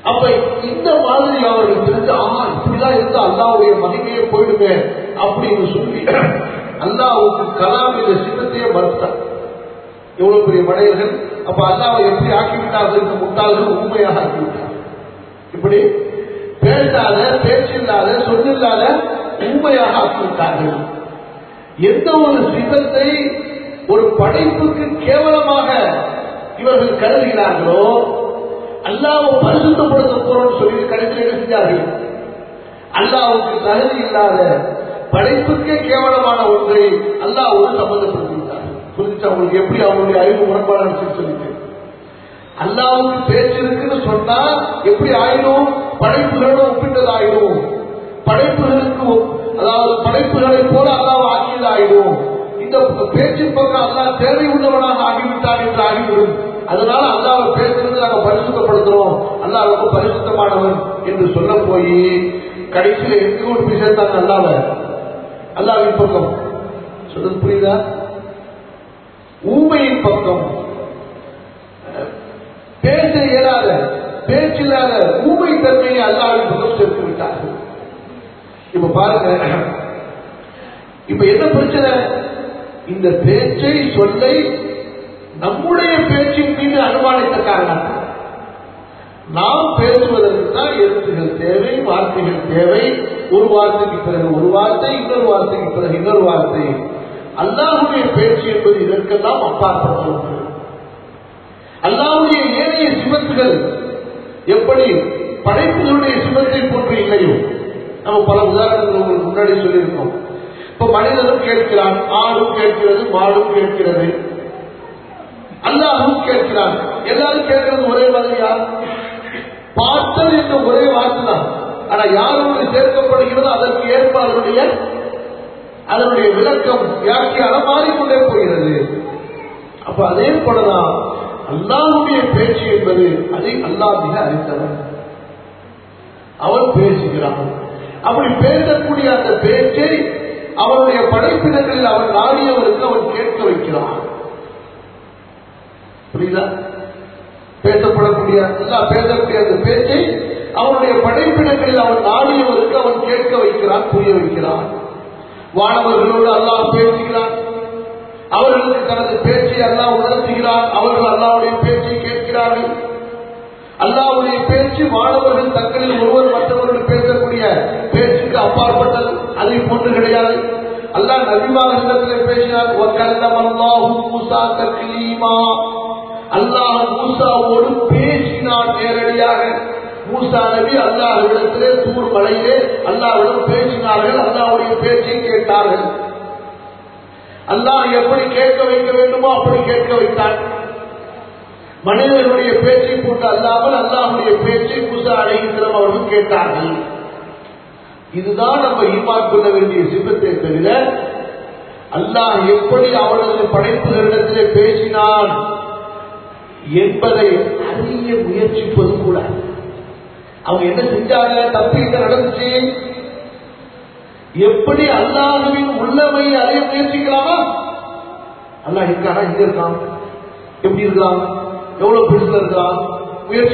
அப்ப இந்த மாதிரி அவர்கள் தெரிஞ்சு ஆமா இப்படிதான் இருந்தா அல்லாவுடைய மகிமையே போயிடுமே அப்படின்னு சொல்லி அல்லாவுக்கு கலாம் என்ற சின்னத்தையே மறுத்தார் எவ்வளவு பெரிய மடையர்கள் அப்ப அல்லாவை எப்படி ஆக்கிவிட்டார்கள் இந்த முட்டாள்கள் உண்மையாக ஆக்கிவிட்டார் இப்படி பேசாத பேச்சில்லாத சொல்லில்லாத உண்மையாக ஆக்கிவிட்டார்கள் எந்த ஒரு சிவத்தை ஒரு படைப்புக்கு கேவலமாக இவர்கள் கருதுகிறார்களோ அல்லாவை பரிசுத்தப்படுத்த போறோம்னு சொல்லி கடைசியில் என்ன செஞ்சார்கள் அல்லாவுக்கு தகுதி இல்லாத படைப்புக்கே கேவலமான ஒன்றை அல்லாவோடு சம்பந்தப்படுத்திவிட்டார்கள் புரிஞ்சுச்சா உங்களுக்கு எப்படி அவங்களுடைய அறிவு முரண்பாடு சொல்லிட்டு அல்லாவுக்கு பேச்சு இருக்குன்னு சொன்னா எப்படி ஆயிடும் படைப்புகளோடு ஒப்பிட்டது ஆயிடும் படைப்புகளுக்கு ஒப்- அதாவது படைப்புகளை போல அல்லாவை ஆக்கியது ஆயிடும் இந்த பேச்சின் பக்கம் அல்லா தேவை உள்ளவனாக ஆகிவிட்டான் என்று ஆகிவிடும் அதனால அல்லாவை பேசுறது நாங்க பரிசுத்தப்படுத்துறோம் அல்லாஹ் ரொம்ப பரிசுத்தமானவன் என்று சொல்ல போய் கடைசியில எங்க கொண்டு போய் சேர்த்தாங்க அல்லாவை அல்லாவின் பக்கம் சொல்றது புரியுதா ஊமையின் பக்கம் பேச இயலாத பேச்சில்லாத ஊமை தன்மையை அல்லாவின் பக்கம் சேர்த்து விட்டார்கள் இப்ப பாருங்க இப்ப என்ன பிரச்சனை இந்த பேச்சை சொல்லை நம்முடைய பேச்சின் மீது அனுமானித்த காரணம் நாம் பேசுவதற்கு தான் எழுத்துகள் தேவை வார்த்தைகள் தேவை ஒரு வார்த்தைக்கு பிறகு ஒரு வார்த்தை இன்னொரு வார்த்தைக்கு பிறகு இன்னொரு வார்த்தை அல்லாஹுடைய பேச்சு என்பது இதற்கெல்லாம் அப்பாற்பட்ட ஒன்று அல்லாஹுடைய ஏனைய சிவத்துகள் எப்படி படைப்புகளுடைய சிவத்தை போன்று இல்லையோ நம்ம பல உதாரணங்கள் உங்களுக்கு முன்னாடி சொல்லியிருக்கோம் இப்ப மனிதனும் கேட்கிறான் ஆடும் கேட்கிறது மாடும் கேட்கிறது அல்லாஹும் கேட்கிறான் எல்லாரும் கேட்கிறது ஒரே மாதிரியா பார்த்தல் என்ற ஒரே வார்த்தை தான் ஆனா யாரோடு சேர்க்கப்படுகிறதோ அதற்கு ஏற்ப அதனுடைய அதனுடைய விளக்கம் வியாக்கியானம் மாறிக்கொண்டே போகிறது அப்ப அதே போலதான் அல்லாஹுடைய பேச்சு என்பது அதை அல்லாஹ் மிக அறிந்தவன் அவன் பேசுகிறான் அப்படி பேசக்கூடிய அந்த பேச்சை அவனுடைய படைப்பினங்களில் அவன் நாடியவருக்கு அவன் கேட்க வைக்கிறான் புரியுதா பேசப்படக்கூடிய அல்லாஹ் பேசக்கூடிய அந்த பேச்சை அவனுடைய படைப்பினங்களில் அவன் நாடியவருக்கு அவன் கேட்க வைக்கிறான் புரிய வைக்கிறான் வானவர்களோடு அல்லாஹ் பேசுகிறான் அவர்களுக்கு தனது பேச்சை அல்லாஹ் உணர்த்துகிறான் அவர்கள் அல்லாவுடைய பேச்சை கேட்கிறார்கள் அல்லாவுடைய பேச்சு மாணவர்கள் தங்களில் ஒருவர் மற்றவர்கள் பேசக்கூடிய பேச்சுக்கு அப்பாற்பட்டது அதை போன்று கிடையாது அல்லாஹ் நபிமார்களிடத்தில் பேசினார் وَكَلَّمَ اللَّهُ مُوسَى تَكْلِيمًا அல்லாஹ் மூசாவோடு பேசினான் நேரடியாக மூசா நபி அல்லாஹ்விடத்திலே தூர் மலையிலே அல்லாஹ்விடம் பேசினார்கள் அல்லாஹ்வுடைய பேச்சை கேட்டார்கள் அல்லாஹ் எப்படி கேட்க வைக்க வேண்டுமோ அப்படி கேட்க வைத்தான் மனிதர்களுடைய பேச்சை போட்டு அல்லாமல் அல்லாஹுடைய பேச்சை மூசா அழைக்கிறோம் அவர்கள் கேட்டார்கள் இதுதான் நம்ம ஈமான் கொள்ள வேண்டிய சிப்பத்தை தவிர அல்லாஹ் எப்படி அவனது படைப்புகளிடத்திலே பேசினான் என்பதை அறிய முயற்சிப்பது கூட அவங்க என்ன செஞ்சாங்க தப்பு என்ன நடந்துச்சு எப்படி அல்லாஹுவின் உள்ளமையை அறிய முயற்சிக்கலாமா அல்லாஹ் இருக்கானா இங்க இருக்கான் எப்படி இருக்கலாம் எவ்வளவு பெருசுல இருக்கலாம் முயற்சி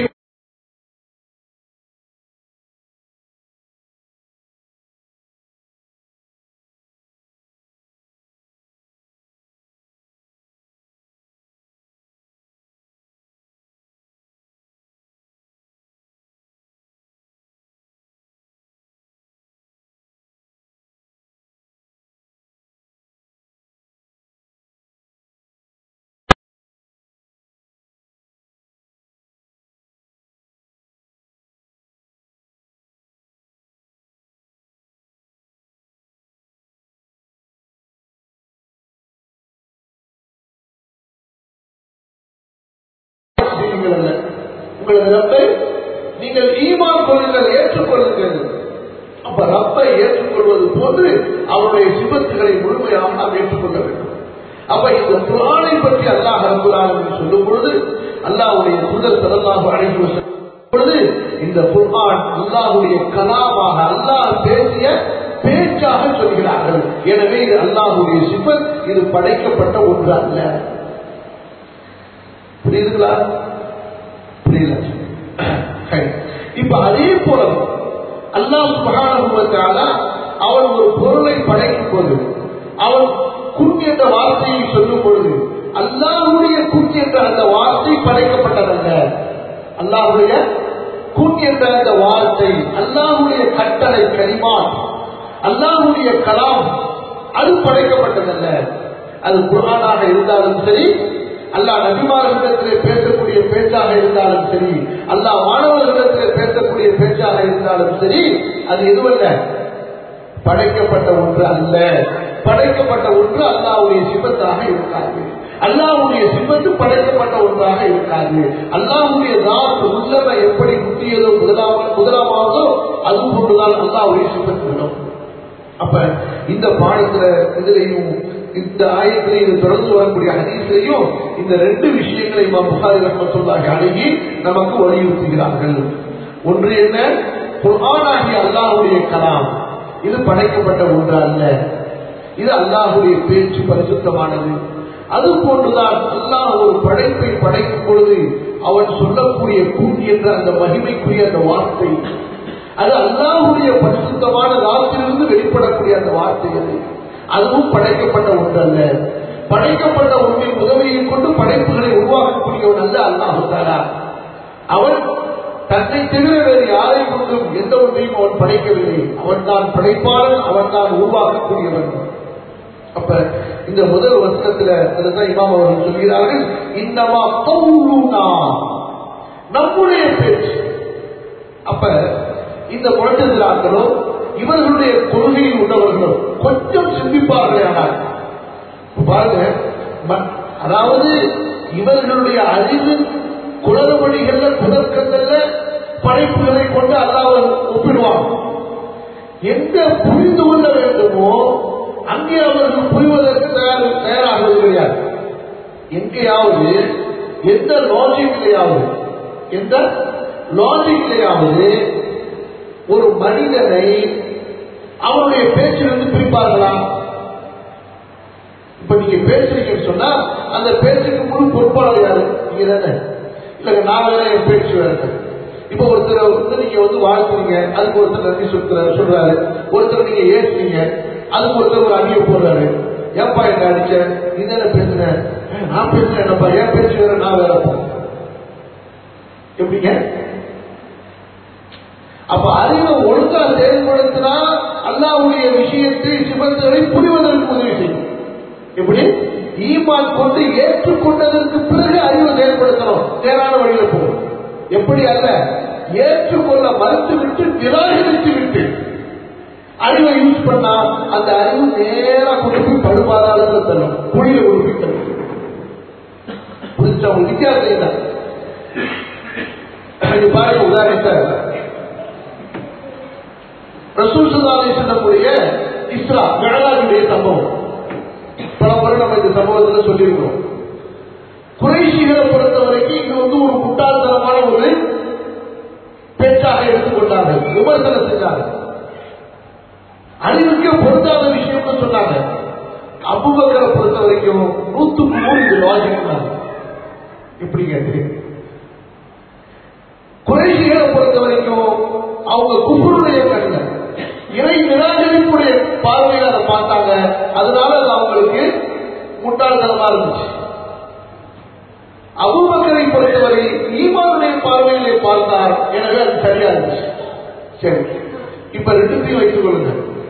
செய்யுங்கள் அல்ல உங்களது ரப்பை நீங்கள் ஈமான் கொள்ளுங்கள் ஏற்றுக்கொள்ளுங்கள் அப்ப ரப்பை ஏற்றுக்கொள்வது போன்று அவருடைய சிபத்துகளை முழுமையாக நாம் ஏற்றுக்கொள்ள வேண்டும் அப்ப இந்த குரானை பற்றி அல்லாஹ் ரபுல்லாலும் சொல்லும் பொழுது அல்லாஹ்வுடைய முதல் சதல்லாக அழைப்பு பொழுது இந்த குர்ஆன் அல்லாஹ்வுடைய கலாமாக அல்லாஹ் பேசிய பேச்சாக சொல்கிறார்கள் எனவே இது அல்லாஹ்வுடைய சிபத் இது படைக்கப்பட்ட ஒன்று அல்ல புரியுதுங்களா புரியல சரி. அதே போல அல்லாஹ் சுபகான அவன் ஒரு பொருளை படைக்கும் போது அவன் குன் என்ற வார்த்தையை சொல்லும் பொழுது அல்லாஹுடைய குன் என்ற அந்த வார்த்தை படைக்கப்பட்டதல்ல அல்லாஹுடைய குன் என்ற அந்த வார்த்தை அல்லாஹுடைய கட்டளை கரிமா அல்லாஹுடைய கலாம் அது படைக்கப்பட்டதல்ல அது குரானாக இருந்தாலும் சரி அல்லாஹ் நபிமார்களிடத்திலே பேசக்கூடிய பேச்சாக இருந்தாலும் சரி அல்லாஹ் மாணவர்களிடத்திலே பேசக்கூடிய பேச்சாக இருந்தாலும் சரி அது எதுவல்ல படைக்கப்பட்ட ஒன்று அல்ல படைக்கப்பட்ட ஒன்று அல்லாவுடைய சிபத்தாக இருக்காது அல்லாவுடைய சிபத்து படைக்கப்பட்ட ஒன்றாக இருக்காது அல்லாவுடைய நாட்டு உள்ளவ எப்படி முக்கியதோ முதலாம் முதலாமாவதோ அது போன்றுதான் அல்லாவுடைய சிபத்துகளும் அப்ப இந்த பாடத்துல இதுலையும் இந்த ஆயத்திலையும் தொடர்ந்து வரக்கூடிய ஹதீஸ்லையும் இந்த ரெண்டு விஷயங்களை இமாம் புகாரி ரஹமத்துல்லாஹி அழகி நமக்கு வலியுறுத்துகிறார்கள் ஒன்று என்ன குர்ஆனாகிய அல்லாஹுடைய கலாம் இது படைக்கப்பட்ட ஒன்று அல்ல இது அல்லாஹுடைய பேச்சு பரிசுத்தமானது அது போன்றுதான் அல்லாஹ் ஒரு படைப்பை படைக்கும் பொழுது அவன் சொல்லக்கூடிய கூன் என்ற அந்த மகிமைக்குரிய அந்த வார்த்தை அது அல்லாஹுடைய பரிசுத்தமான வார்த்தையிலிருந்து வெளிப்படக்கூடிய அந்த வார்த்தை அது அதுவும் படைக்கப்பட்ட ஒன்று அல்ல படைக்கப்பட்ட ஒன்றின் உதவியை கொண்டு படைப்புகளை உருவாக்கக்கூடியவன் அல்ல அல்லாஹு தாரா அவன் தன்னை தவிர வேறு யாரை கொண்டும் எந்த ஒன்றையும் அவன் படைக்கவில்லை அவன் தான் படைப்பாளன் அவன் தான் உருவாக்கக்கூடியவன் அப்ப இந்த முதல் வசனத்துல அதுதான் இமாம் அவர்கள் சொல்கிறார்கள் இன்னமா கவுலுனா நம்முடைய பேச்சு அப்ப இந்த முழக்கத்திலாக்களோ இவர்களுடைய கொள்கையில் உள்ளவர்களோ கொஞ்சம் சிந்திப்பார்களே ஆனால் பாருங்க ம- அதாவது இவர்களுடைய அறிவு குளறுபடிகள்ல குதர்க்கங்கள்ல படைப்புகளை கொண்டு அல்லாஹ் ஒப்பிடுவாங்க எங்க புரிந்து கொள்ள வேண்டுமோ அங்கே அவர்கள் புரிவதற்கு தயார் தயாராகுவது கிடையாது எங்கேயாவது எந்த லாஜிக்லையாவது எந்த லாஜிக்லையாவது ஒரு மனிதனை அவனுடைய பேச்சிலிருந்து பிரிப்பார்களா இப்ப நீங்க பேசுறீங்கன்னு சொன்னா அந்த பேச்சுக்கு முழு பொறுப்பாளர் யாரு நீங்க தானே இல்ல நான் வேற என் பேச்சு வேற இப்ப ஒருத்தர் வந்து நீங்க வந்து வாழ்த்துறீங்க அதுக்கு ஒருத்தர் நன்றி சொல்றாரு சொல்றாரு ஒருத்தர் நீங்க ஏசுறீங்க அதுக்கு ஒருத்தர் ஒரு அடியை போடுறாரு ஏப்பா என்ன அடிச்ச நீ தானே பேசுன "ஏய், நான் பேசுறேன் என்னப்பா என் பேச்சு வேற நான் வேற போ எப்படிங்க அப்ப அறிவை ஒழுங்கா செயல்படுத்தினா அல்லாவுடைய விஷயத்தை சிவந்தரை புரிவதற்கு உதவி செய்யும் எப்படி ஈமான் கொண்டு ஏற்றுக்கொண்டதற்கு பிறகு அறிவை செயல்படுத்தணும் நேரான வழியில போகும் எப்படி அல்ல ஏற்றுக்கொள்ள மறுத்து விட்டு நிராகரித்து விட்டு அறிவை யூஸ் பண்ணா அந்த அறிவு நேரா கொண்டு போய் படுபாதாளத்துல தள்ளும் குழியில கொண்டு போய் தள்ளும் புரிஞ்சா உங்களுக்கு வித்தியாசம் என்ன இது பாருங்க உதாரணத்தை ரசூல் சுல்லாலை சொல்லக்கூடிய இஸ்ரா மெழலாஜுடைய சம்பவம் பல முறை நம்ம இந்த சம்பவத்துல சொல்லியிருக்கிறோம் குறைஷிகளை பொறுத்த வரைக்கும் இது வந்து ஒரு முட்டாள்தனமான ஒரு பேச்சாக எடுத்துக்கொண்டார்கள் விமர்சனம் செஞ்சாங்க அறிவுக்கே பொருந்தாத விஷயம்னு சொன்னாங்க அபுபக்கரை பொறுத்த வரைக்கும் நூத்துக்கு நூறு இது லாஜிக் எப்படி கேட்டு குறைஷிகளை பொறுத்த வரைக்கும் அவங்க குஃபருடைய கண்ண இறை நிராகரிப்புடைய பார்வையில அதை பார்த்தாங்க அதனால அது அவங்களுக்கு முட்டாள்தனமா இருந்துச்சு அபுபக்கரை பொறுத்தவரை ஈமானுடைய பார்வையிலே பார்த்தார் எனவே அது சரியா இருந்துச்சு சரி இப்ப ரெண்டுத்தையும் வைத்துக் கொள்ளுங்க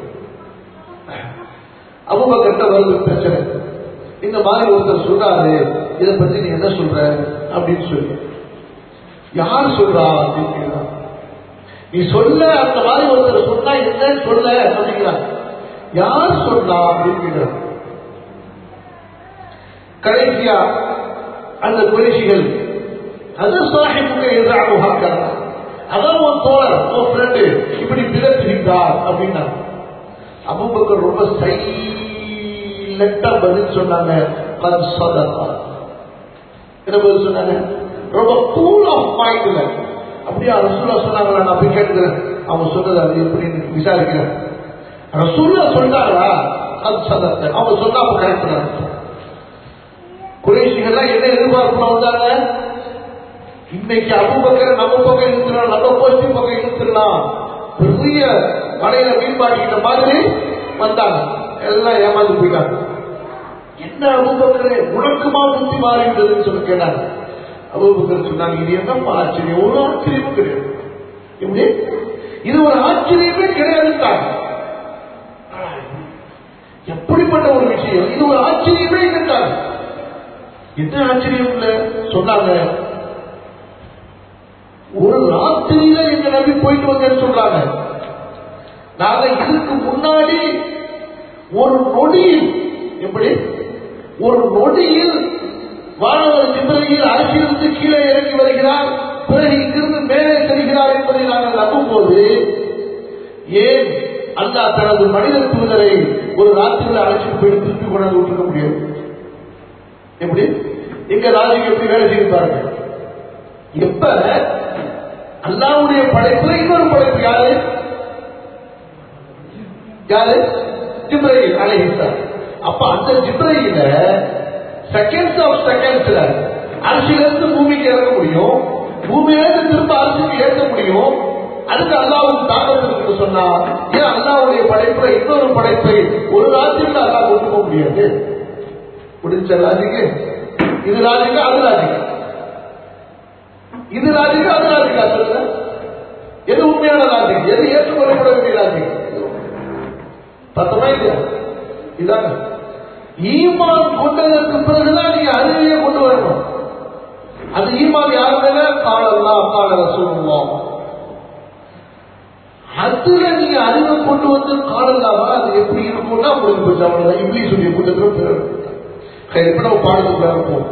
அபுபக்கர்ட்ட வருது பிரச்சனை இந்த மாதிரி ஒருத்தர் சொல்றாரு இதை பத்தி நீ என்ன சொல்ற அப்படின்னு சொல்லி யார் சொல்றா அப்படின்னு கேக்குறான். நீ சொல்ல அந்த மாதிரி ஒருத்தர் சொன்னா என்னன்னு சொல்ல அப்படிங்கிறான் யார் சொன்னா அப்படின்னு கேக்குறான். கடைசியா அந்த குறைசிகள் அது சாஹிப்புக்கு எதிராக முகாக்கிறார் அதான் உன் தோழர் உன் ஃப்ரெண்டு இப்படி பிதற்றுகின்றார் அப்படின்னா அபுபக்கர் ரொம்ப சைலண்டா பதில் சொன்னாங்க "கத் சதகா." என்ன பதில் சொன்னாங்க ரொம்ப கூல் ஆஃப் மைண்ட்ல அப்படியே ரசூல்லா சொன்னாங்களா நான் போய் கேட்கிறேன் அவங்க சொன்னது அது எப்படின்னு விசாரிக்கிறேன் ரசூல்லா சொல்றாங்களா அது சதத்தை அவங்க சொன்னா அப்ப கரெக்ட் தான் குறைஷிகள்லாம் என்ன எதிர்பார்ப்பு வந்தாங்க இன்னைக்கு அபுபக்கரை நம்ம பக்கம் இழுத்துடலாம் நம்ம கோஷ்டி பக்கம் இழுத்துடலாம் பெரிய மலையில மீன்பாடிக்கிட்ட மாதிரி வந்தாங்க எல்லாம் ஏமாந்து போயிட்டாங்க என்ன அபுபக்கரே உனக்குமா புத்தி மாறிவிட்டதுன்னு சொல்லி கேட்டாங்க அபுபக்கர் சொன்னாங்க இது என்னப்பா ஆச்சரியம் ஒரு ஆச்சரியமும் கிடையாது எப்படி இது ஒரு ஆச்சரியமே கிடையாதுட்டாங்க எப்படிப்பட்ட ஒரு விஷயம் இது ஒரு ஆச்சரியமே இல்லைட்டாங்க என்ன ஆச்சரியம் இல்ல சொன்னாங்க ஒரு ராத்திரியில எங்க நம்பி போயிட்டு வந்தேன்னு சொல்றாங்க நாங்க இதுக்கு முன்னாடி ஒரு நொடியில் எப்படி ஒரு நொடியில் வானவர் ஜிப்ரையில் அரசியலிருந்து கீழே இறங்கி வருகிறார் பிறகு இங்கிருந்து மேலே செல்கிறார் என்பதை நாங்கள் நம்பும் போது ஏன் அல்லாஹ் தனது மனித தூதரை ஒரு ராத்திரியில் அழைச்சிட்டு போய் திருப்பி கொண்டாந்து விட்டுருக்க முடியாது எப்படி எங்க ராஜுக்கு எப்படி வேலை செய்திருப்பாருங்க எப்ப அல்லாவுடைய படைப்புல இன்னொரு படைப்பு யாரு யாரு ஜிப்ரையில் அலைஹிஸ்ஸலாம் அப்ப அந்த ஜிப்ரையில செகண்ட்ஸ் ஆஃப் செகண்ட்ஸ்ல அரசியலிருந்து பூமிக்கு இறங்க முடியும் பூமியிலிருந்து திரும்ப அரசுக்கு ஏற்க முடியும் அதுக்கு அல்லாவுக்கு தாக்கத்து இருக்குன்னு சொன்னா ஏன் அல்லாவுடைய படைப்புல இன்னொரு படைப்பை ஒரு ராஜ்யத்தில் அல்லா கொண்டு போக முடியாது முடிஞ்ச ராஜிக்கு இது ராஜிக்கு அது ராஜிக்கு இது ராஜிக்கு அது ராஜிக்கா சொல்லுங்க எது உண்மையான ராஜிக்கு எது ஏற்றுக்கொள்ளப்பட வேண்டிய ராஜிக்கு பத்தமா இல்லையா இதாங்க ஈமான் கொண்டதற்கு பிறகுதான் நீங்க அறிவையே கொண்டு வரணும் அது ஈமான் யாரு மேல காலல்லா கால ரசூலுல்லாஹ் அதுல நீங்க அறிவை கொண்டு வந்து காலல்லாவா அது எப்படி இருக்கும்னா முடிஞ்சு போச்சு அவ்வளவுதான் இங்கிலீஷ் உடைய கூட்டத்துல பேர் இப்ப நம்ம பாடத்துக்கு இருப்போம்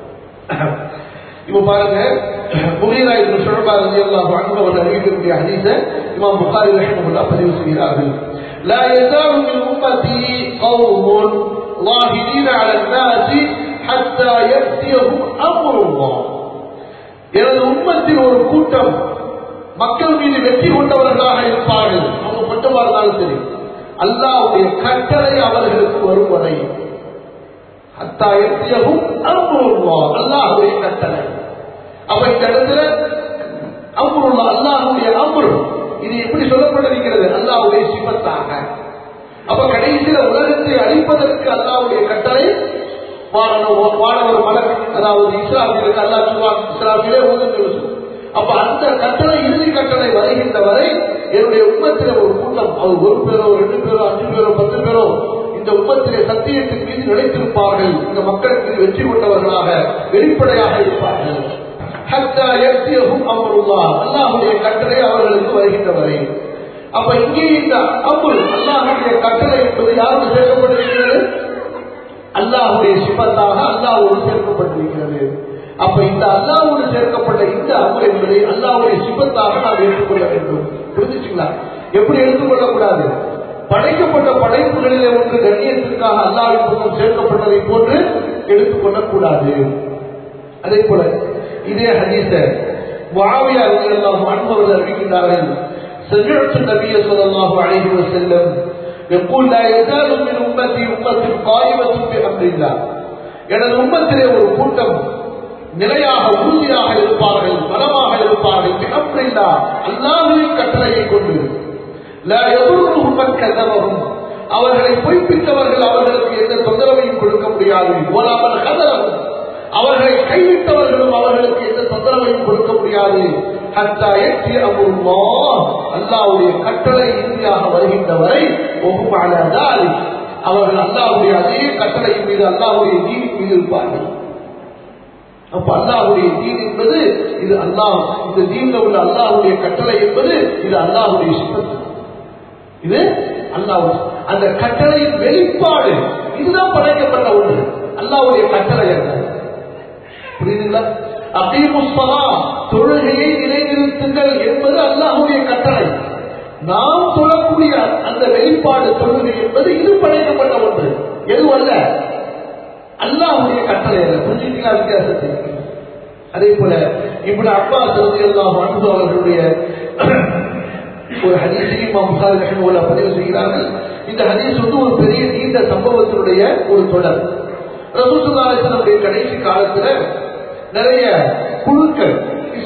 இப்ப பாருங்க முகீரா இப்ப சொல்றாங்க எல்லாம் வாழ்ந்து அவர் அறிவிக்கக்கூடிய ஹதீஸ இமாம் புகாரி ரஹ்மத்துல்லாஹ் பதிவு செய்கிறார்கள் لا يزال من أمتي قوم ظاهرين على الناس حتى يأتيهم أمر الله எனது உம்மத்தில் ஒரு கூட்டம் மக்கள் மீது வெற்றி கொண்டவர்களாக இருப்பார்கள் அவங்க கொஞ்சமா இருந்தாலும் சரி அல்லாவுடைய கட்டளை அவர்களுக்கு வரும் வரை அத்தாயிரத்தியகும் அம்புருவா அல்லாஹுடைய கட்டளை அப்ப இந்த இடத்துல அம்புருவா அல்லாஹுடைய அம்புரு இது எப்படி சொல்லப்பட்டிருக்கிறது அல்லாவுடைய சிவத்தாக அப்ப கடைசியில உலகத்தை அழிப்பதற்கு அல்லாவுடைய கட்டளை வானவர் வானவர் மலர் அதாவது இஸ்லாமியருக்கு அல்லா சொல்லுவாங்க இஸ்லாமியிலே ஊதுங்கள் அப்ப அந்த கட்டளை இறுதி கட்டளை வருகின்ற வரை என்னுடைய உம்மத்தில் ஒரு கூட்டம் அது ஒரு பேரோ ரெண்டு பேரோ அஞ்சு பேரோ பத்து பேரோ இந்த உம்மத்திலே சத்தியத்தின் மீது நிலைத்திருப்பார்கள் இந்த மக்களுக்கு மீது வெற்றி கொண்டவர்களாக வெளிப்படையாக இருப்பார்கள் ஹத்தா எத்தியகும் அமருல்லா அல்லாஹுடைய கட்டளை அவர்களுக்கு வருகின்ற வரை அப்ப இங்கே இந்த அமுல் அல்லாஹுடைய கட்டளை என்பது யாரோடு சேர்க்கப்பட்டிருக்கிறது அல்லாஹுடைய சிபத்தாக அல்லாஹோடு சேர்க்கப்பட்டிருக்கிறது அப்ப இந்த அல்லாஹோடு சேர்க்கப்பட்ட இந்த அமுல் என்பதை அல்லாஹுடைய சிபத்தாக நாம் ஏற்றுக்கொள்ள வேண்டும் புரிஞ்சுச்சுங்களா எப்படி எடுத்துக்கொள்ள கூடாது படைக்கப்பட்ட படைப்புகளிலே ஒன்று கண்ணியத்திற்காக அல்லாவின் பக்கம் சேர்க்கப்பட்டதை போன்று எடுத்துக்கொள்ளக் கூடாது அதே போல இதே ஹதீஸ முஆவியா ரலியல்லாஹு அன்ஹு அவர்கள் அறிவிக்கின்றார்கள் سمعت النبي صلى الله عليه وسلم يقول لا يزال من امتي امه قائمه بامر الله எனது உம்மத்திலே ஒரு கூட்டம் நிலையாக உறுதியாக இருப்பார்கள் பலமாக இருப்பார்கள் பிகம்பில்லா அல்லாஹுவின் கட்டளையை கொண்டு லா எதிர்க்கும் கதவரும் அவர்களை பொய்ப்பித்தவர்கள் அவர்களுக்கு எந்த தொந்தரவையும் கொடுக்க முடியாது ஓலாமல் கதவரும் அவர்களை கைவிட்டவர்களும் அவர்களுக்கு எந்த தொந்தரவையும் கொடுக்க முடியாது அல்லாவுடைய கட்டளை இறுதியாக வருகின்ற வரை அவர்கள் அல்லாவுடைய அதே கட்டளையின் மீது அல்லாவுடைய தீனின் மீது இருப்பார்கள் அப்ப அல்லாஹுடைய தீன் என்பது இது அல்லாஹ் இந்த தீன்ல உள்ள அல்லாஹுடைய கட்டளை என்பது இது அல்லாஹுடைய சிப்பத்து இது அல்லாஹ் அந்த கட்டளையின் வெளிப்பாடு இதுதான் படைக்கப்பட்ட ஒன்று அல்லாவுடைய கட்டளை அல்ல புரியுதுங்களா அபீமுஸ்வலா தொழுகையை நிலைநிறுத்துங்கள் என்பது அல்லாஹுடைய கட்டளை நாம் தொழக்கூடிய அந்த வெளிப்பாடு தொழுகை என்பது இது படைக்கப்பட்ட ஒன்று எதுவும் அல்ல அல்லாஹுடைய கட்டளை அல்ல புரிஞ்சுங்களா வித்தியாசத்தை அதே போல இப்படி அப்பா சிறந்த எல்லாம் அன்பு அவர்களுடைய ஒரு ஹதீஸையும் புகாரி ரஹமுல்லா பதிவு செய்கிறார்கள் இந்த ஹதீஸ் வந்து ஒரு பெரிய நீண்ட சம்பவத்தினுடைய ஒரு தொடர் ரசூசுல்லாசனுடைய கடைசி காலத்துல நிறைய குழுக்கள்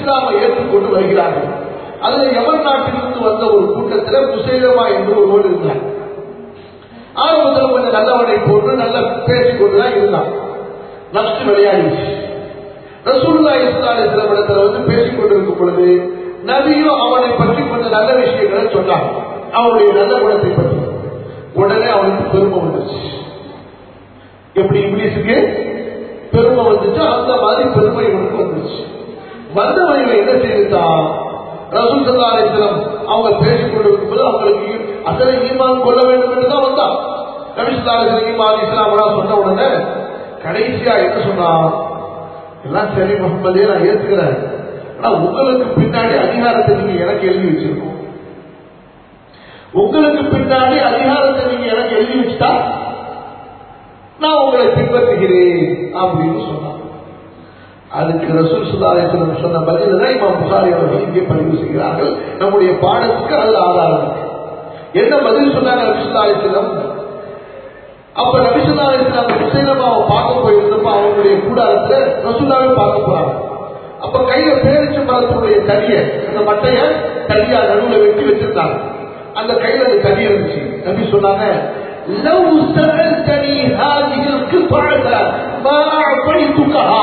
இஸ்லாமை ஏற்றுக்கொண்டு வருகிறார்கள் அதுல எமன் நாட்டிலிருந்து வந்த ஒரு கூட்டத்தில் முசைலமா என்று ஒருவர் இருந்தார் ஆரம்பத்தில் கொஞ்சம் நல்லவனை போன்று நல்ல பேசிக்கொண்டுதான் இருந்தான் நஷ்டு விளையாடிச்சு ரசூல்லா இஸ்லாலை சில இடத்துல வந்து பேசிக் கொண்டிருக்கும் பொழுது நபியும் அவனை பற்றி கொஞ்சம் நல்ல விஷயங்களை சொன்னான் அவனுடைய நல்ல குணத்தை பற்றி உடனே அவனுக்கு பெருமை வந்துச்சு எப்படி இங்கிலீஷுக்கு பெருமை வந்துச்சு அந்த மாதிரி பெருமை இவனுக்கு வந்துச்சு வந்தவன் இவன் என்ன செய்துட்டான் ரசூல் சல்லா அலிஸ்லம் அவங்க பேசிக் கொண்டிருக்கும் போது அவங்களுக்கு அசலை ஈமான் கொள்ள வேண்டும் என்று தான் வந்தான் நபிசுல்லா அலிஸ்லம் ஈமான் இஸ்லாம் சொன்ன உடனே கடைசியா என்ன சொன்னான் எல்லாம் சரி முகமதே நான் ஏத்துக்கிறேன் ஆனா உங்களுக்கு பின்னாடி அதிகாரத்தை நீங்க எனக்கு எழுதி வச்சிருக்கோம் உங்களுக்கு பின்னாடி அதிகாரத்தை நீங்க எனக்கு எழுதி வச்சுட்டா நான் உங்களை பின்பற்றுகிறேன் அப்படின்னு சொன்னான் அதுக்கு ரசூல் சுல்லாசனம் சொன்ன பதில் தான் இமாம் புகாரி அவர்கள் இங்கே பதிவு செய்கிறார்கள் நம்முடைய பாடத்துக்கு அது ஆதாரம் இருக்கு. என்ன பதில் சொன்னாங்க ரசூல்லாசனம் அப்ப நபிசுல்லாசனம் முசைலமாவை பார்க்க போயிருந்தப்ப அவங்களுடைய கூடாரத்துல ரசூல்லாவே பார்க்க போறாங்க அப்ப கையில பேரிச்ச மரத்தினுடைய தடிய அந்த மட்டைய தடியா நடுவுல வெட்டி வச்சிருந்தாங்க அந்த கையில அந்த தடி இருந்துச்சு நபி சொன்னாங்க لو سألتني هذه القطعة ما أعطيتكها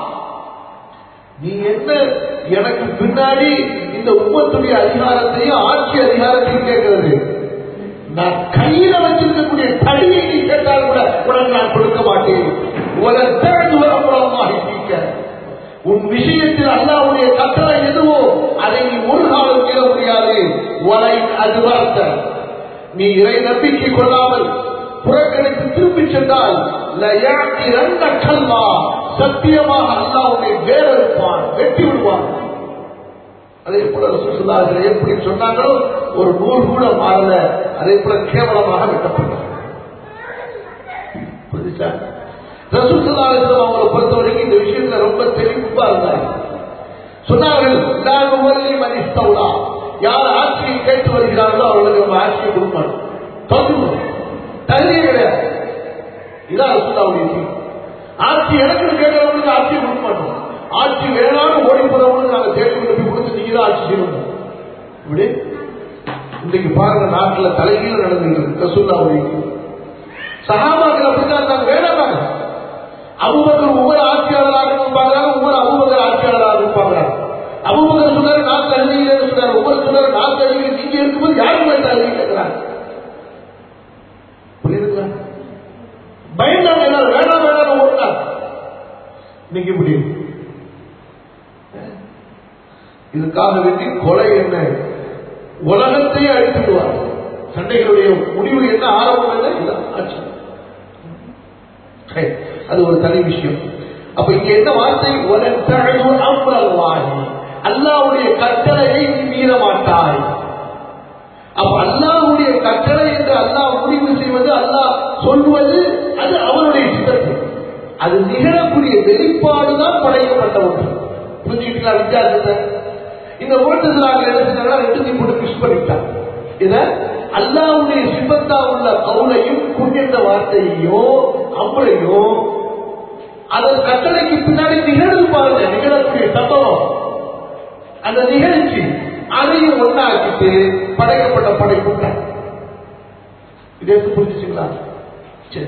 நீ என்ன எனக்கு பின்னாடி இந்த உம்மத்துடைய அதிகாரத்தையும் ஆட்சி அதிகாரத்தையும் கேட்கிறது நான் கையில வச்சிருக்கக்கூடிய தடியை நீ கேட்டால் கூட உனக்கு நான் கொடுக்க மாட்டேன் உலக தேர்ந்து வரப்புறமாக தீக்க உன் விஷயத்தில் அல்லாவுடைய கட்டளை எதுவோ அதை நீ ஒரு காலம் மீற முடியாது உலை அது வார்த்த நீ இறை நம்பிக்கை கொள்ளாமல் புறக்கணித்து திரும்பிச் சென்றால் லயாத்திரன்ன கல்வா சத்தியமாக அல்லாவுடைய வேறறுப்பான் வெட்டி விடுவான் அதே போல சுசுதாசர் எப்படி சொன்னாங்களோ ஒரு நூல் கூட மாறல அதே போல கேவலமாக வெட்டப்பட்டார் புரிஞ்சுச்சா ரசூசுல்லாசம் அவங்களை பொறுத்த வரைக்கும் இந்த விஷயத்துல ரொம்ப தெளிவா இருந்தாங்க சொன்னார்கள் நான் ஒவ்வொரு மனிதவுடா யார் ஆட்சியை கேட்டு வருகிறார்களோ அவர்களுக்கு நம்ம ஆட்சியை கொடுப்பாங்க தகுதி தகுதியே கிடையாது இதான் ரசூல்லாவுடைய தீர்ப்பு ஆட்சி எனக்கு கேட்கிறவங்களுக்கு ஆட்சியை கொடுக்க மாட்டோம் ஆட்சி வேணாலும் ஓடி போறவங்களுக்கு நாங்க தேடி கொண்டு போய் கொடுத்து நீங்க தான் ஆட்சி செய்யணும் இப்படி இன்றைக்கு பாருங்க நாட்டுல தலைகீழ நடந்துருக்கு ரசூல்லாவுடைய சகாபாக்கள் அப்படித்தான் இருந்தாங்க வேணாம் அபுபக்கர் ஒவ்வொரு ஆட்சியாளராக பார்க்கிறாங்க ஒவ்வொரு அபுபக்கர் ஆட்சியாளராக பார்க்கிறாங்க அபுபக்கர் சொன்னாரு நான் தகுதியில்லைன்னு சொன்னாரு ஒவ்வொரு சொன்னாரு நான் தகுதியில் நீங்க இருக்கும்போது யாரும் தகுதி கேட்கிறாங்க புரியுதுங்களா பயந்தாங்க எல்லாரும் வேணாம் வேணாம் ஓடினாங்க இன்னைக்கு இப்படி இதுக்காக வேண்டி கொலை என்ன உலகத்தையே அழித்து விடுவார் சண்டைகளுடைய முடிவு என்ன ஆரம்பம் என்ன இதுதான் ஆட்சி சரி, அது ஒரு தனி விஷயம் அப்ப இங்க என்ன வார்த்தை "வலத்தஅது அம்ரல்லாஹி." அல்லாஹ்வுடைய கட்டளையை நீ மீற மாட்டாய் அப்ப அல்லாஹ்வுடைய கட்டளை என்று அல்லாஹ் முடிவு செய்வது அல்லாஹ் சொல்வது அது அவருடைய சித்தத்து அது நிகழக்கூடிய வெளிப்பாடுதான் படைக்கப்பட்ட ஒன்று புரிஞ்சுக்கிட்டீங்களா வித்தியாசத்தை இந்த ஓட்டுதலாக என்ன செஞ்சாங்கன்னா ரெண்டுத்தையும் போட்டு மிஸ் பண்ணிட்டாங்க இத அல்லாவுடைய சிபத்தா உள்ள கவுலையும் குன்னின்ற வார்த்தையோ அம்பளையோ அதன் கட்டளைக்கு பின்னாடி நிகழ்வு பாருங்க நிகழக்கூடிய சம்பவம் அந்த நிகழ்ச்சி அதையும் ஒன்னாக்கிட்டு படைக்கப்பட்ட படைப்புட்டாங்க இதை எடுத்து புரிஞ்சுச்சுங்களா சரி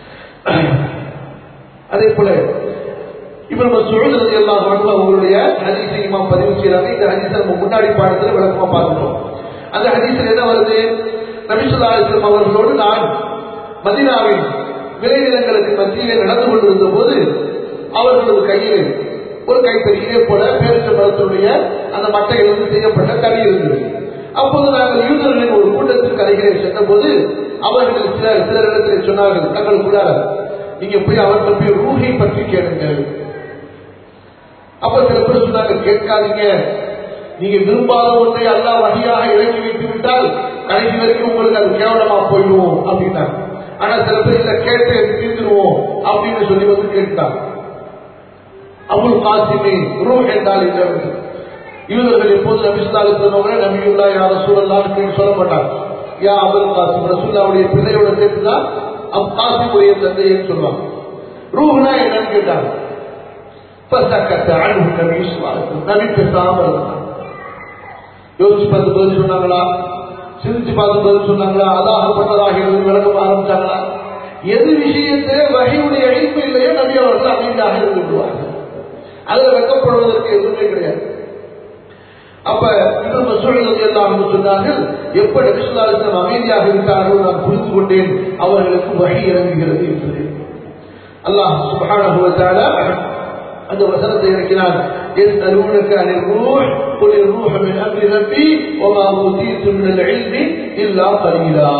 அதே போல இப்ப நம்ம சுழல் எல்லாம் அவங்களுடைய ஹதீஸை இமாம் பதிவு செய்யறாங்க இந்த ஹதீஸை நம்ம முன்னாடி பாடத்துல விளக்கமா பார்த்துட்டோம் அந்த ஹதீஸில் என்ன வருது நபிசுல்லா அலிஸ்லாம் அவர்களோடு நான் மதினாவின் விளைநிலங்களுக்கு மத்தியிலே நடந்து கொண்டிருந்த போது அவர்களது கையில் ஒரு கைத்தறி இதே போல பேரிச்ச மரத்தினுடைய அந்த மட்டையிலிருந்து செய்யப்பட்ட தடி இருந்தது அப்போது நாங்கள் யூதர்களின் ஒரு கூட்டத்திற்கு அருகிலே சென்றபோது அவர்கள் சிலர் சிலரிடத்தில் சொன்னார்கள் தங்களுக்குள்ளார நீங்க போய் அவர்கிட்ட போய் ரூஹை பற்றி கேளுங்கள் அப்ப சில பேர் சொன்னாங்க கேட்காதீங்க நீங்க விரும்பாத ஒன்றை அல்லா வழியாக இறக்கி வைத்து விட்டால் கடைசி வரைக்கும் உங்களுக்கு அது கேவலமா போயிடுவோம் அப்படின்னாங்க ஆனா சில பேர் இல்ல கேட்டு தீர்ந்துருவோம் அப்படின்னு சொல்லி வந்து கேட்டாங்க அபுல் காசிமி ரூஹ் என்றால் என்ன யூதர்கள் எப்போது நபிசுல்லாலு சொன்னவங்க நபியுல்லா யார சூழல்லான்னு சொல்ல மாட்டாங்க யா அபுல் காசிம் ரசூல்லாவுடைய பிள்ளையோட சேர்த்துதான் அப் காசிமுடைய தந்தைன்னு சொல்லுவாங்க ரூஹ்னா என்னன்னு கேட்டாங்க فسكت عنه النبي صلى الله عليه وسلم நபி பேசாம இருந்தாங்க யோசிச்சு பார்த்து பதில் சொன்னாங்களா சிந்திச்சு பார்த்து பதில் சொன்னாங்களா அதாகப்பட்டதாக இருந்து விளக்கம் ஆரம்பிச்சாங்களா எது விஷயத்திலே வகையுடைய அழிப்பு இல்லையோ நபி அவர்கள் அமைதியாக இருந்து விடுவார்கள் அதுல வெக்கப்படுவதற்கு எதுவுமே கிடையாது அப்ப இன்னும் மசூழல் எல்லாம் சொன்னார்கள் எப்ப நபிசுல்லாஸ்லம் அமைதியாக விட்டார்கள் நான் புரிந்து கொண்டேன் அவர்களுக்கு வழி இறங்குகிறது என்று அல்லாஹ் சுப்ஹானஹு வ தஆலா அந்த வசனத்தை இறக்கினார் يسألونك عن الروح قل الروح من أمر ربي وما أوتيتم من العلم إلا قليلا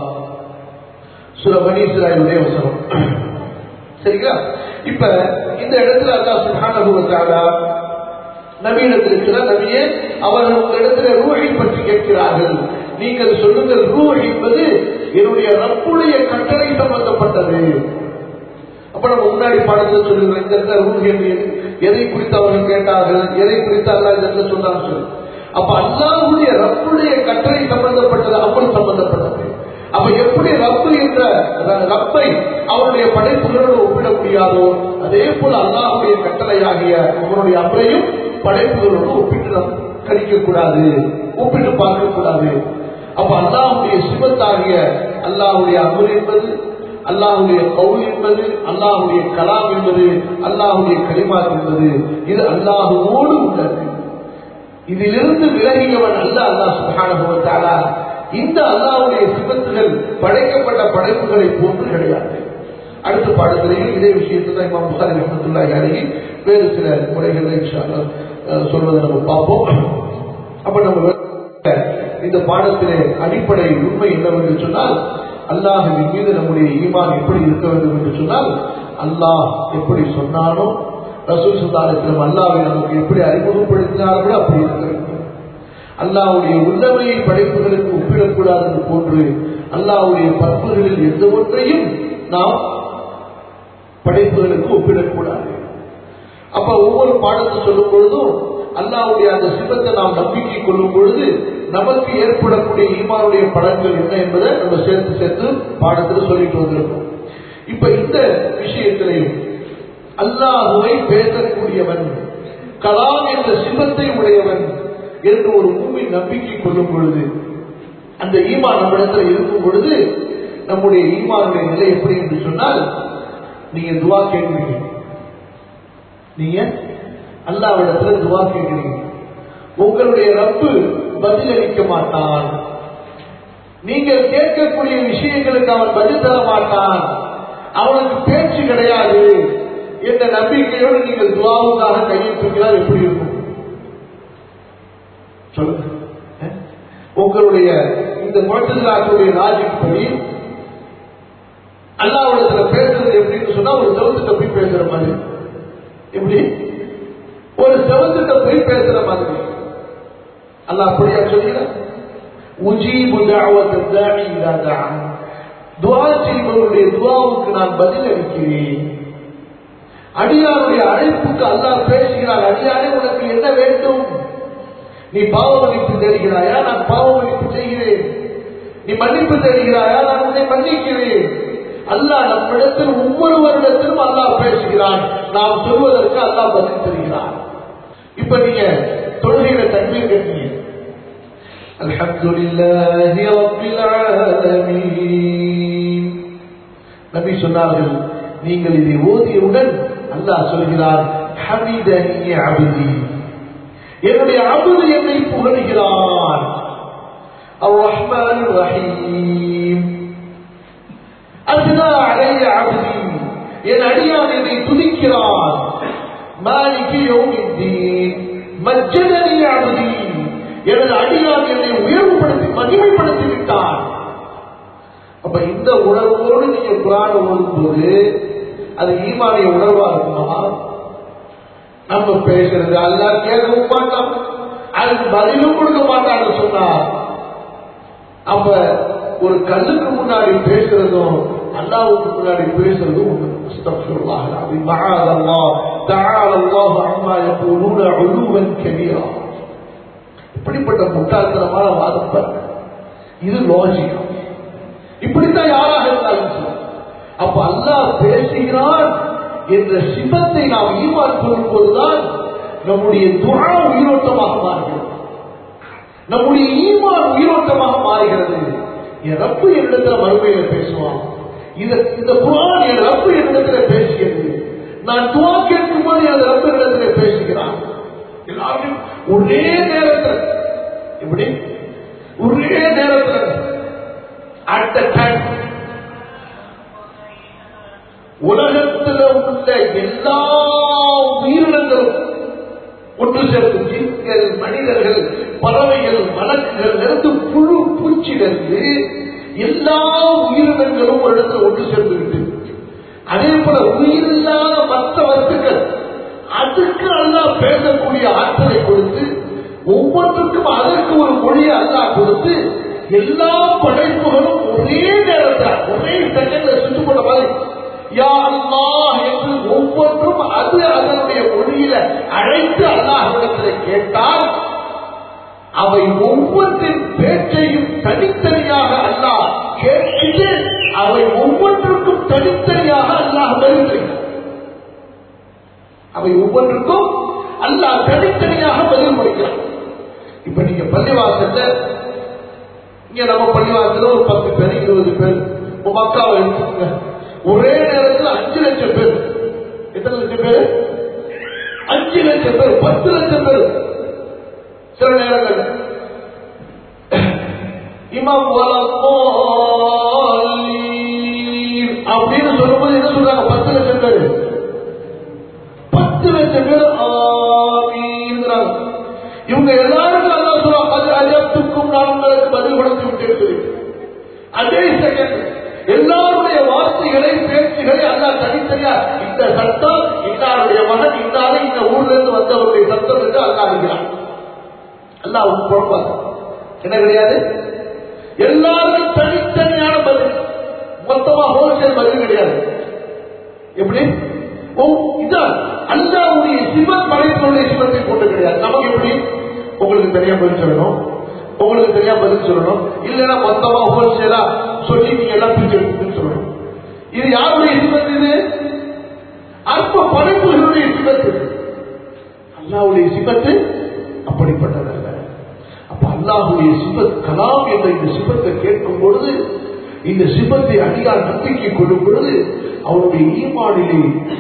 சுர பனி இஸ்ராயலுடைய வசனம் சரிங்களா இப்ப இந்த இடத்துல அல்லாஹ் சுப்ஹானஹு வ தஆலா நபியிடத்தில் சில நபியே அவர்கள் உங்களிடத்தில் ரூஹை பற்றி கேட்கிறார்கள் நீங்கள் சொல்லுங்கள் ரூஹ் என்பது என்னுடைய ரப்புடைய கட்டளை சம்பந்தப்பட்டது அப்ப நம்ம முன்னாடி பாடத்தில் சொல்லுங்கள் இந்த இடத்துல ரூஹ் என்று எதை குறித்து அவர்கள் கேட்டார்கள் எதை குறித்து அல்லா இந்த இடத்துல சொன்னான்னு சொல்லு அப்ப அல்லாஹுடைய ரப்புடைய கட்டளை சம்பந்தப்பட்டது அமல் சம்பந்தப்பட்டது அப்ப எப்படி ரப்பு என்ற ரப்பை அவருடைய படைப்புகளோடு ஒப்பிட முடியாதோ அதே போல அல்லாஹுடைய கட்டளையாகிய அவருடைய அமரையும் படைப்புகளோடு ஒப்பிட்டு நாம் கணிக்க கூடாது ஒப்பிட்டு பார்க்க கூடாது அப்ப அல்லாஹுடைய சிவத்தாகிய அல்லாஹுடைய அமர் என்பது அல்லாஹுடைய கவுல் என்பது அல்லாஹுடைய கலாம் என்பது அல்லாஹுடைய கலிமாத் என்பது இது அல்லாஹுவோடு உள்ளது இதிலிருந்து விலகியவன் அல்ல அல்லாஹ் சுகானுபவத்தாலா இந்த அல்லாஹுடைய சிவத்துகள் படைக்கப்பட்ட படைப்புகளை போன்று கிடையாது அடுத்த பாடத்திலேயும் இதே விஷயத்தை தான் இமாம் புகாரி ரஹமத்துல்லாஹி அலைஹி வேறு சில முறைகளை சொல்வதை நம்ம பார்ப்போம் அப்ப நம்ம இந்த பாடத்திலே அடிப்படை உண்மை என்னவென்று சொன்னால் அல்லாஹின் மீது நம்முடைய ஈமான் எப்படி இருக்க வேண்டும் என்று சொன்னால் அல்லாஹ் எப்படி சொன்னானோ ரசூல் சுல்தானத்திலும் அல்லாவை நமக்கு எப்படி அறிமுகப்படுத்தினார்களோ அப்படி இருக்க வேண்டும் அல்லாவுடைய உள்ளமையை படைப்புகளுக்கு ஒப்பிடக்கூடாது போன்று அல்லாவுடைய பண்புகளில் எந்த ஒன்றையும் நாம் படைப்புகளுக்கு ஒப்பிடக்கூடாது அப்ப ஒவ்வொரு பாடத்தை சொல்லும் பொழுதும் அல்லாவுடைய அந்த சிவத்தை நாம் நம்பிக்கை கொள்ளும் பொழுது நமக்கு ஏற்படக்கூடிய ஈமானுடைய பலன்கள் என்ன என்பதை நம்ம சேர்த்து சேர்த்து பாடத்தில் சொல்லிட்டு வந்திருக்கோம் இப்ப இந்த விஷயத்திலையும் அல்லாஹுவை பேசக்கூடியவன் கலாம் என்ற சிவத்தை உடையவன் என்று ஒரு பூமி நம்பிக்கை கொள்ளும் பொழுது அந்த ஈமான் நம்மிடத்தில் இருக்கும் பொழுது நம்முடைய ஈமானுடைய நிலை எப்படி என்று சொன்னால் நீங்க துவா கேட்கிறீங்க நீங்க அல்லாவிடத்துல துவா கேட்கிறீங்க உங்களுடைய ரப்பு பதிலளிக்க மாட்டான் நீங்கள் கேட்கக்கூடிய விஷயங்களுக்கு அவன் பதில் தர மாட்டான் அவனுக்கு பேச்சு கிடையாது என்ற நம்பிக்கையோடு நீங்கள் துவாவுக்காக கையை தூக்கினால் எப்படி இருக்கும் சொல்லுங்க உங்களுடைய இந்த முழத்திலாக்குடைய லாஜிக் அல்லாவிடத்துல பேசுறது எப்படின்னு சொன்னா ஒரு செவத்துட்ட போய் பேசுற மாதிரி எப்படி ஒரு செவத்துட்ட போய் பேசுற மாதிரி அல்லாஹ் அப்படியா சொல்லுகிறார் உஜீபு தாவத்தை துவா செய்பவருடைய துவாவுக்கு நான் பதில் அளிக்கிறேன் அடியாருடைய அழைப்புக்கு அல்லாஹ் பேசுகிறார் அடியாரே உனக்கு என்ன வேண்டும் நீ பாவ மன்னிப்பு தேடுகிறாயா நான் பாவ மன்னிப்பு செய்கிறேன் நீ மன்னிப்பு தேடுகிறாயா நான் உன்னை மன்னிக்கிறேன் அல்லாஹ் நம்மிடத்தில் ஒவ்வொரு வருடத்திலும் அல்லாஹ் பேசுகிறான் நாம் சொல்வதற்கு அல்லாஹ் பதில் தருகிறான் இப்ப நீங்க தொழுகையில தண்ணீர் கேட்டீங்க الحمد لله رب العالمين நபி சொன்னார்கள் நீங்கள் இதை ஓதியவுடன் அல்லாஹ் சொல்கிறார் ஹமிதனி அபதி என்னுடைய அபுது என்னை புகழ்கிறான் الرحمن الرحيم أثنى علي عبدي என் அடியான் என்னை துதிக்கிறான் மாலிக்கு யோமித்தீன் மஜ்ஜனி அபதி எனது அடியான் என்னை உயர்வுபடுத்தி மகிமைப்படுத்தி விட்டான் அப்ப இந்த உணர்வோடு நீங்க குரான் ஓதும் போது அது ஈமானிய உணர்வா இருக்குமா நம்ம பேசுறது அல்லா கேட்கவும் மாட்டான் அதுக்கு பதிலும் கொடுக்க மாட்டான்னு சொன்னார் அப்ப ஒரு கல்லுக்கு முன்னாடி பேசுறதும் அல்லாவுக்கு முன்னாடி பேசுறதும் ஒண்ணு استغفر الله العظيم معاذ الله تعالى الله عما يقولون علوا كبيرا இப்படிப்பட்ட முட்டாள்தனமான வாதம் பாருங்க இது லாஜிக் இப்படித்தான் யாராக இருந்தாலும் சரி அப்ப அல்லாஹ் பேசுகிறான் என்ற சிபத்தை நாம் ஈமான் கொள்ளும் போதுதான் நம்முடைய துணா உயிரோட்டமாக மாறுகிறது நம்முடைய ஈமான் உயிரோட்டமாக மாறுகிறது என் ரப்பு என்னிடத்துல மறுமையில பேசுவான் இந்த இந்த குரான் என் ரப்பு என்னிடத்துல பேசுகிறது நான் துவா கேட்கும் போது என் ரப்பு என்னிடத்துல பேசுகிறான் எல்லாரும் ஒரே நேரத்தில் எப்படி ஒரே நேரத்தில் அட் த டைம் உலகத்தில் உள்ள எல்லா உயிரினங்களும் ஒன்று சேர்ந்து ஜீன்கள் மனிதர்கள் பறவைகள் வழக்குகள் இருந்து புழு பூச்சிலிருந்து எல்லா உயிரினங்களும் ஒரு இடத்துல ஒன்று சேர்ந்து விட்டு அதே போல உயிரில்லாத மற்ற வஸ்துக்கள் அதுக்கு அல்லா பேசக்கூடிய ஆற்றலை கொடுத்து ஒவ்வொன்றுக்கும் அதற்கு ஒரு மொழியை அல்லா கொடுத்து எல்லா படைப்புகளும் ஒரே நேரத்தில் ஒரே செகண்ட்ல சுட்டு போட்ட மாதிரி யா அல்லாஹ் என்று ஒவ்வொன்றும் அது அதனுடைய மொழியில அழைத்து அல்லாஹிடத்தில் கேட்டால் அவை ஒவ்வொன்றின் பேச்சையும் தனித்தனியாக அல்லாஹ் கேட்கிட்டு அவை ஒவ்வொன்றுக்கும் தனித்தனியாக அல்லாஹ் பதில் தருகிறார் அவை ஒவ்வொன்றுக்கும் அல்லாஹ் தனித்தனியாக பதில் கொடுக்கிறார் இப்ப நீங்க பள்ளிவாசல்ல இங்க நம்ம பள்ளிவாசல்ல ஒரு பத்து பேர் இருபது பேர் உங்க மக்காவை எடுத்துக்கோங்க ஒரே நேரத்தில் அஞ்சு லட்சம் பேர் எத்தனை லட்சம் பேர் அஞ்சு லட்சம் பேர் பத்து லட்சம் பேர் சில நேரங்கள் இமாம் அப்படின்னு சொல்லும்போது என்ன சொல்றாங்க பத்து லட்சம் பேர் பத்து லட்சம் பேர் ஆமீன்கிறாங்க இவங்க எல்லாருக்கும் அல்லா சொல்றாங்க அது அஜப்துக்கும் நான் உங்களுக்கு பதில் கொடுத்து விட்டேன் சொல்லி அதே செகண்ட் எல்லாருடைய வார்த்தைகளை பேச்சுகளை அல்லா தனித்தனியா இந்த சத்தம் இன்னாருடைய மகன் இன்னாரு இந்த ஊர்ல இருந்து வந்தவருடைய சத்தம் என்று அல்லா அறிகிறான் அல்லா அவங்க குழப்பாது என்ன கிடையாது எல்லாருக்கும் தனித்தனியான பதில் மொத்தமா ஹோல்சேல் பதில் கிடையாது எப்படி இதான் அல்லாவுடைய சிவன் படைப்பினுடைய சிவத்தை கொண்டு கிடையாது நமக்கு எப்படி உங்களுக்கு தெரியாம பதில் சொல்லணும் உங்களுக்கு தெரியாம பதில் சொல்லணும் இல்லைன்னா மொத்தமா ஹோல்சேலா சொல்லி நீங்க எல்லாம் பிரிச்சு எடுத்துன்னு சொல்லணும் இது யாருடைய சிவத்து இது அற்ப படைப்புகளுடைய சிவத்து அல்லாவுடைய சிவத்து அப்படிப்பட்டதல்ல அப்ப அல்லாஹுடைய சிபத் கலாம் என்ற இந்த சிபத்தை கேட்கும் பொழுது இந்த சிபத்தை அடியார் நம்பிக்கை கொள்ளும் பொழுது அவருடைய ஈமானிலே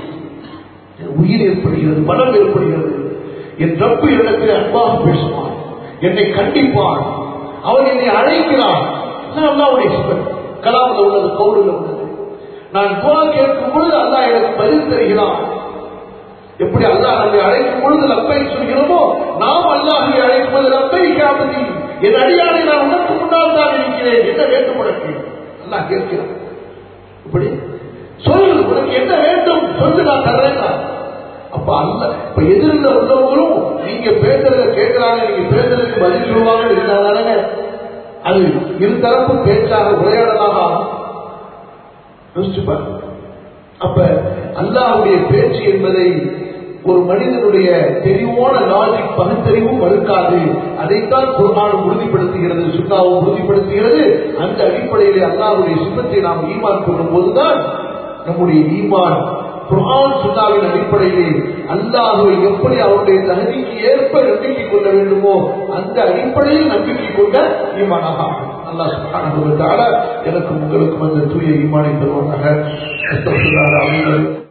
உயிர் ஏற்படுகிறது மனம் ஏற்படுகிறது என் ரப்பு இடத்தில் அன்பாக பேசுவான் என்னை கண்டிப்பான் அவன் என்னை அழைக்கிறான் அல்லாவுடைய சிபத் கலாமில் உள்ளது கவுடில் உள்ளது நான் துவா கேட்கும் பொழுது அல்லாஹ் எனக்கு பதில் தருகிறான் எப்படி அல்லாஹ் நம்மை அழைக்கும் பொழுது லப்பை சொல்கிறோமோ நாம் அல்லாஹை அழைக்கும் போது லப்பை காப்பதி என் அடியாரை நான் உனக்கு முன்னால் தான் இருக்கிறேன் என்ன வேண்டும் உனக்கு அல்லாஹ் கேட்கிறான் இப்படி சொல் உனக்கு என்ன வேண்டும் சொல்லு நான் தர்றேன் அப்ப அல்ல இப்ப எதிரில் உள்ளவங்களும் நீங்க பேசுறத கேட்கிறாங்க நீங்க பேசுறதுக்கு பதில் சொல்லுவாங்கன்னு இருந்தாங்க அது இருதரப்பு பேச்சாக உரையாடலாக ஆகும் யோசிச்சு பாருங்க அப்ப அல்லாஹுடைய பேச்சு என்பதை ஒரு மனிதனுடைய தெளிவான லாஜிக் பகுத்தறிவும் மறுக்காது அதைத்தான் குர்ஆன் உறுதிப்படுத்துகிறது சுண்ணாவும் உறுதிப்படுத்துகிறது அந்த அடிப்படையிலே அல்லாஹுடைய சிவத்தை நாம் ஈமான் கொள்ளும் போதுதான் நம்முடைய ஈமான் குர்ஆன் சுண்ணாவின் அடிப்படையிலே அல்லாஹுவை எப்படி அவருடைய தகுதிக்கு ஏற்ப நம்பிக்கை கொள்ள வேண்டுமோ அந்த அடிப்படையில் நம்பிக்கை கொண்ட ஈமானாக ஆகும் அல்லாஹ் சுப்ஹானஹு வ தஆலா எனக்கும் உங்களுக்கும் அந்த தூய ஈமானை தருவானாக அஸ்தக்ஃபிருல்லாஹ் அலீம்